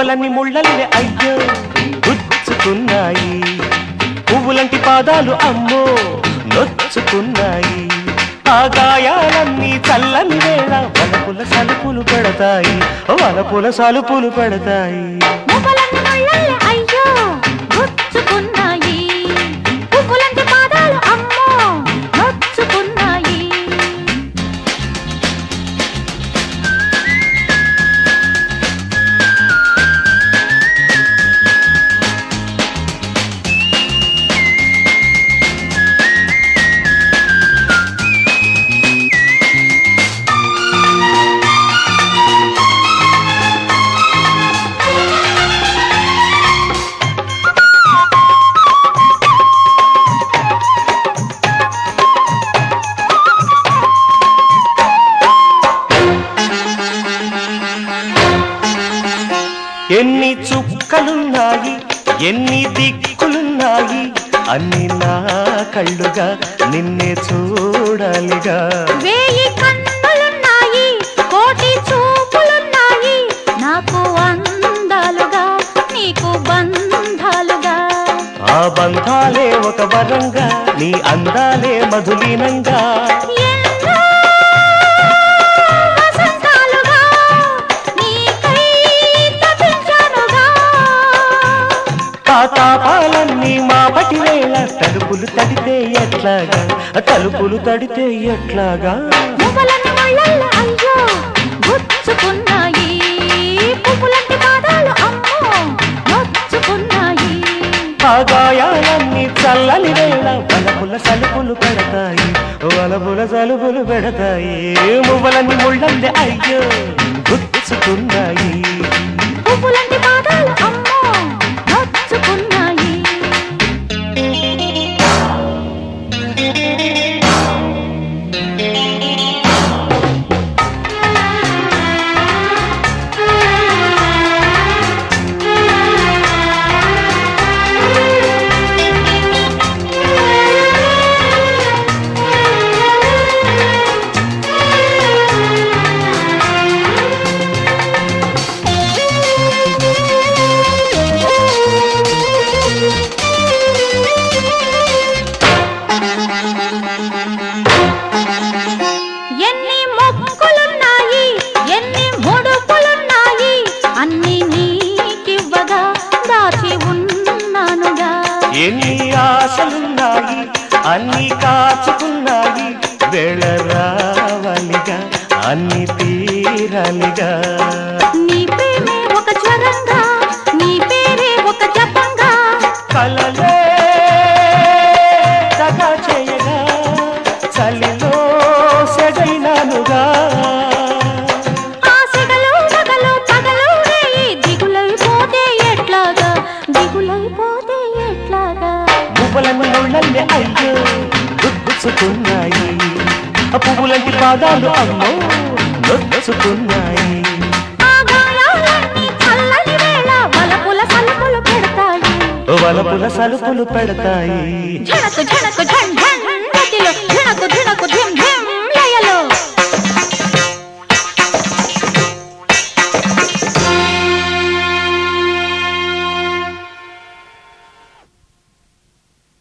మువ్వలన్నీ ముళ్ళల్లే అయ్యో గుచ్చుకున్నాయి పువ్వులంటి పాదాలు అమ్మో నొచ్చుకున్నాయి ఆ గాయాలన్నీ చల్లని వేళ వలపుల సలుపులు పెడతాయి వలపుల సలుపులు పెడతాయి మువ్వలన్నీ ముళ్ళల్లే అయ్యో గుచ్చుకున్నాయి పువ్వులంటి పాదాలు అమ్మో నొచ్చుకున్నాయి ఎన్ని చుక్కలున్నాయి ఎన్ని దిక్కులున్నాయి అన్ని నా కళ్ళుగా నిన్నే చూడాలిగా వేయి కన్నులున్నాయి కోటి చూపులున్నాయి నాకు అందాలుగా నీకు బంధాలుగా ఆ బంధాలే ఒక వరంగా నీ అందాలే మధులీనంగా ఎన్నో వసంతాలుగా నీకై తపించానుగా ఆ తాపాలన్నీ మా పటి వేళ తలుపులు తడితే ఎట్లాగా తలుపులు తడితే ఎట్లాగా మువ్వలని ముళ్ళల్ల అయ్యో గుచ్చుకున్నాయి పువ్వులంటి పాదాలు అమ్మో నొచ్చుకున్నాయి ఆ గాయాలన్నీ చల్లని వేళ వలపుల సలుపులు పెడతాయి వలపుల సలుపులు పెడతాయి మువ్వలన్నీ ముళ్ళంది అయ్యో గుచ్చుకున్నాయి పువ్వులంటి పాదాలు అమ్మో నొచ్చుకున్నాయి ఎన్ని మొక్కులున్నాయి ఎన్ని ముడుపులున్నాయి అన్ని నీకివ్వగా దాచి ఉన్నానుగా ఎన్ని ఆశలున్నాయి అన్ని కాచుకున్నాయి వేళ రావాలిగా అన్ని తీరాలిగా నీ ప్రేమే ఒక జ్వరంగా నీ పేరే ఒక జపంగా కలలే దగా చేయగా చలిలో సెగైనానుగా ఆశగలు మగలు పగలు రేయి దిగులైపోతే ఎట్లాగా దిగులైపోతే ఎట్లాగా పువ్వులను ముళ్ళల్లే అయ్యో గుచ్చుకున్నాయి ఆ పువ్వులంటి పాదాలు అమ్మో నొచ్చుకున్నాయి ఆ గాయాలన్నీ చల్లని వేళ వలపుల సలుపులు పెడతాయి వలపుల సలుపులు పెడతాయి ఝనకు ఝనకు ఝన్ ఝన్